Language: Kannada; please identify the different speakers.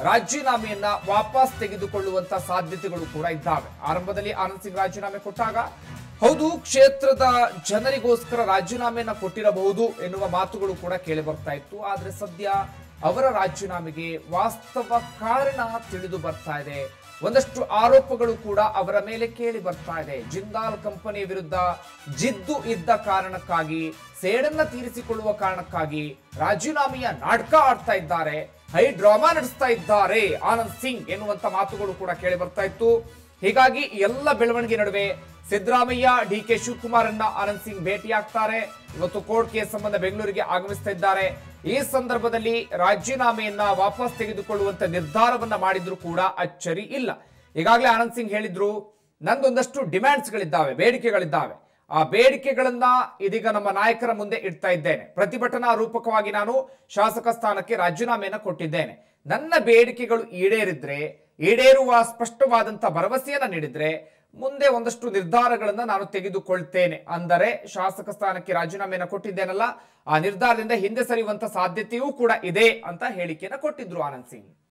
Speaker 1: ರಾಜೀನಾಮೆಯನ್ನ ವಾಪಸ್ ತೆಗೆದುಕೊಳ್ಳುವಂತ ಸಾಧ್ಯತೆಗಳು ಕೂಡ ಇದ್ದಾವೆ ಆರಂಭದಲ್ಲಿ ಆನಂದ್ ಸಿಂಗ್ ರಾಜೀನಾಮೆ ಕೊಟ್ಟಾಗ ಹೌದು ಕ್ಷೇತ್ರದ ಜನರಿಗೋಸ್ಕರ ರಾಜೀನಾಮೆಯನ್ನ ಕೊಟ್ಟಿರಬಹುದು ಎನ್ನುವ ಮಾತುಗಳು ಕೂಡ ಕೇಳಿ ಬರ್ತಾ ಇತ್ತು ಆದ್ರೆ ಸದ್ಯ ಅವರ ರಾಜೀನಾಮೆಗೆ ವಾಸ್ತವ ಕಾರಣ ತಿಳಿದು ಬರ್ತಾ ಇದೆ ಒಂದಷ್ಟು ಆರೋಪಗಳು ಕೂಡ ಅವರ ಮೇಲೆ ಕೇಳಿ ಬರ್ತಾ ಇದೆ ಜಿಂದಾಲ್ ಕಂಪನಿ ವಿರುದ್ಧ ಜಿದ್ದು ಇದ್ದ ಕಾರಣಕ್ಕಾಗಿ ಸೇಡನ್ನ ತೀರಿಸಿಕೊಳ್ಳುವ ಕಾರಣಕ್ಕಾಗಿ ರಾಜೀನಾಮೆಯ ನಾಟಕ ಆಡ್ತಾ ಇದ್ದಾರೆ ಹೈ ಡ್ರಾಮಾ ನಡೆಸ್ತಾ ಇದ್ದಾರೆ ಆನಂದ್ ಸಿಂಗ್ ಎನ್ನುವಂತ ಮಾತುಗಳು ಕೂಡ ಕೇಳಿ ಬರ್ತಾ ಇತ್ತು ಹೀಗಾಗಿ ಈ ಎಲ್ಲ ಬೆಳವಣಿಗೆ ನಡುವೆ ಸಿದ್ದರಾಮಯ್ಯ ಡಿ ಕೆ ಶಿವಕುಮಾರನ್ನ ಆನಂದ್ ಸಿಂಗ್ ಭೇಟಿಯಾಗ್ತಾರೆ ಇವತ್ತು ಕೋರ್ಟ್ ಕೇಸ್ ಸಂಬಂಧ ಬೆಂಗಳೂರಿಗೆ ಆಗಮಿಸ್ತಾ ಇದ್ದಾರೆ ಈ ಸಂದರ್ಭದಲ್ಲಿ ರಾಜೀನಾಮೆಯನ್ನ ವಾಪಸ್ ತೆಗೆದುಕೊಳ್ಳುವಂತ ನಿರ್ಧಾರವನ್ನ ಮಾಡಿದ್ರು ಕೂಡ ಅಚ್ಚರಿ ಇಲ್ಲ ಈಗಾಗಲೇ ಆನಂದ್ ಸಿಂಗ್ ಹೇಳಿದ್ರು ನಂದೊಂದಷ್ಟು ಡಿಮ್ಯಾಂಡ್ಸ್ಗಳಿದ್ದಾವೆ ಬೇಡಿಕೆಗಳಿದ್ದಾವೆ ಆ ಬೇಡಿಕೆಗಳನ್ನ ಇದೀಗ ನಮ್ಮ ನಾಯಕರ ಮುಂದೆ ಇಡ್ತಾ ಇದ್ದೇನೆ ಪ್ರತಿಭಟನಾ ರೂಪಕವಾಗಿ ನಾನು ಶಾಸಕ ಸ್ಥಾನಕ್ಕೆ ರಾಜೀನಾಮೆಯನ್ನ ಕೊಟ್ಟಿದ್ದೇನೆ ನನ್ನ ಬೇಡಿಕೆಗಳು ಈಡೇರಿದ್ರೆ ಈಡೇರುವ ಸ್ಪಷ್ಟವಾದಂತ ಭರವಸೆಯನ್ನ ನೀಡಿದ್ರೆ ಮುಂದೆ ಒಂದಷ್ಟು ನಿರ್ಧಾರಗಳನ್ನ ನಾನು ತೆಗೆದುಕೊಳ್ತೇನೆ ಅಂದರೆ ಶಾಸಕ ಸ್ಥಾನಕ್ಕೆ ರಾಜೀನಾಮೆಯನ್ನ ಕೊಟ್ಟಿದ್ದೇನಲ್ಲ ಆ ನಿರ್ಧಾರದಿಂದ ಹಿಂದೆ ಸರಿಯುವಂತ ಸಾಧ್ಯತೆಯೂ ಕೂಡ ಇದೆ ಅಂತ ಹೇಳಿಕೆಯನ್ನ ಕೊಟ್ಟಿದ್ರು ಆನಂದ್ ಸಿಂಗ್